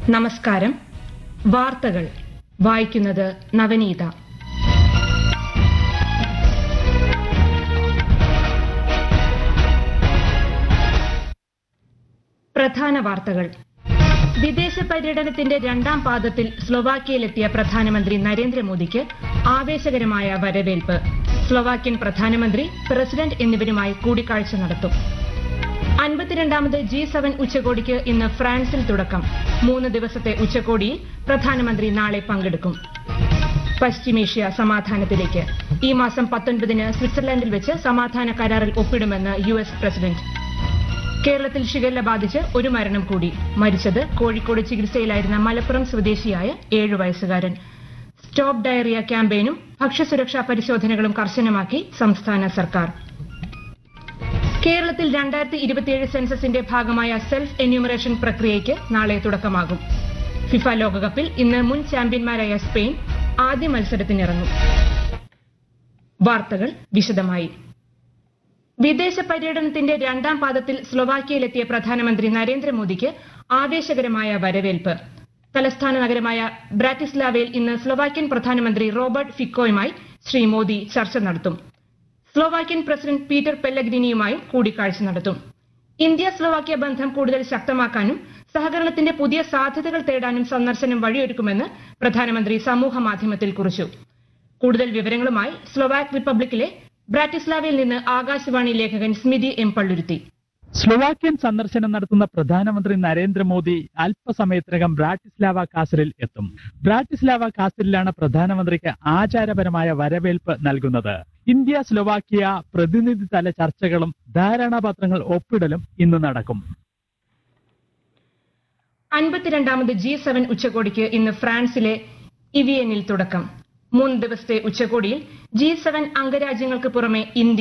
നമസ്കാരം വാർത്തകൾ വായിക്കുന്നത് നവനീത പ്രധാന വാർത്തകൾ വിദേശ പര്യടനത്തിന്റെ രണ്ടാം പാദത്തിൽ സ്ലൊവാക്യയിലെത്തിയ പ്രധാനമന്ത്രി നരേന്ദ്രമോദിക്ക് ആവേശകരമായ വരവേൽപ്പ് സ്ലൊവാക്യൻ പ്രധാനമന്ത്രി പ്രസിഡന്റ് എന്നിവരുമായി കൂടിക്കാഴ്ച നടത്തും അൻപത്തിരണ്ടാമത് ജി സെവൻ ഉച്ചകോടിക്ക് ഇന്ന് ഫ്രാൻസിൽ തുടക്കം മൂന്ന് ദിവസത്തെ ഉച്ചകോടിയിൽ പ്രധാനമന്ത്രി നാളെ പങ്കെടുക്കും പശ്ചിമേഷ്യ സമാധാനത്തിലേക്ക് ഈ മാസം പത്തൊൻപതിന് സ്വിറ്റ്സർലൻഡിൽ വെച്ച് സമാധാന കരാറിൽ ഒപ്പിടുമെന്ന് യു എസ് പ്രസിഡന്റ് കേരളത്തിൽ ഷിഗല്ല ബാധിച്ച് ഒരു മരണം കൂടി മരിച്ചത് കോഴിക്കോട് ചികിത്സയിലായിരുന്ന മലപ്പുറം സ്വദേശിയായ ഏഴു വയസ്സുകാരൻ സ്റ്റോപ്പ് ഡയറിയ ക്യാമ്പയിനും ഭക്ഷ്യസുരക്ഷാ പരിശോധനകളും കർശനമാക്കി സംസ്ഥാന സർക്കാർ കേരളത്തിൽ രണ്ടായിരത്തി ഇരുപത്തിയേഴ് സെൻസസിന്റെ ഭാഗമായ സെൽഫ് എന്യൂമറേഷൻ പ്രക്രിയയ്ക്ക് നാളെ തുടക്കമാകും ഫിഫ ലോകകപ്പിൽ ഇന്ന് മുൻ ചാമ്പ്യന്മാരായ സ്പെയിൻ ആദ്യ മത്സരത്തിനിറങ്ങും വാർത്തകൾ വിശദമായി വിദേശ പര്യടനത്തിന്റെ രണ്ടാം പാദത്തിൽ സ്ലൊവാക്യയിലെത്തിയ പ്രധാനമന്ത്രി നരേന്ദ്രമോദിക്ക് ആവേശകരമായ വരവേൽപ്പ് തലസ്ഥാന നഗരമായ ബ്രാറ്റിസ്ലാവയിൽ ഇന്ന് സ്ലൊവാക്യൻ പ്രധാനമന്ത്രി റോബർട്ട് ഫിക്കോയുമായി ശ്രീ മോദി ചർച്ച നടത്തും സ്ലൊവാക്യൻ പ്രസിഡന്റ് പീറ്റർ പെല്ലഗ്രിനിയുമായും കൂടിക്കാഴ്ച നടത്തും ഇന്ത്യ സ്ലൊവാക്യ ബന്ധം കൂടുതൽ ശക്തമാക്കാനും സഹകരണത്തിന്റെ പുതിയ സാധ്യതകൾ തേടാനും സന്ദർശനം വഴിയൊരുക്കുമെന്ന് പ്രധാനമന്ത്രി സമൂഹ മാധ്യമത്തിൽ കുറിച്ചു കൂടുതൽ വിവരങ്ങളുമായി സ്ലൊവാക് റിപ്പബ്ലിക്കിലെ ബ്രാറ്റിസ്ലാവയിൽ നിന്ന് ആകാശവാണി ലേഖകൻ സ്മിതി എം പള്ളുരുത്തി സ്ലൊവാക്യൻ സന്ദർശനം നടത്തുന്ന പ്രധാനമന്ത്രി നരേന്ദ്രമോദി അല്പസമയത്തിനകം ബ്രാറ്റിസ്ലാവ കാസലിൽ എത്തും ബ്രാറ്റിസ്ലാവ കാസലിലാണ് പ്രധാനമന്ത്രിക്ക് ആചാരപരമായ വരവേൽപ്പ് നൽകുന്നത് ഇന്ത്യ സ്ലൊവാക്യ പ്രതിനിധിതല ചർച്ചകളും ധാരണാപത്രങ്ങൾ ഒപ്പിടലും ഇന്ന് നടക്കും അൻപത്തിരണ്ടാമത് ജി സെവൻ ഉച്ചകോടിക്ക് ഇന്ന് ഫ്രാൻസിലെ ഇവിയനിൽ തുടക്കം മൂന്ന് ദിവസത്തെ ഉച്ചകോടിയിൽ ജി സെവൻ അംഗരാജ്യങ്ങൾക്ക് പുറമെ ഇന്ത്യ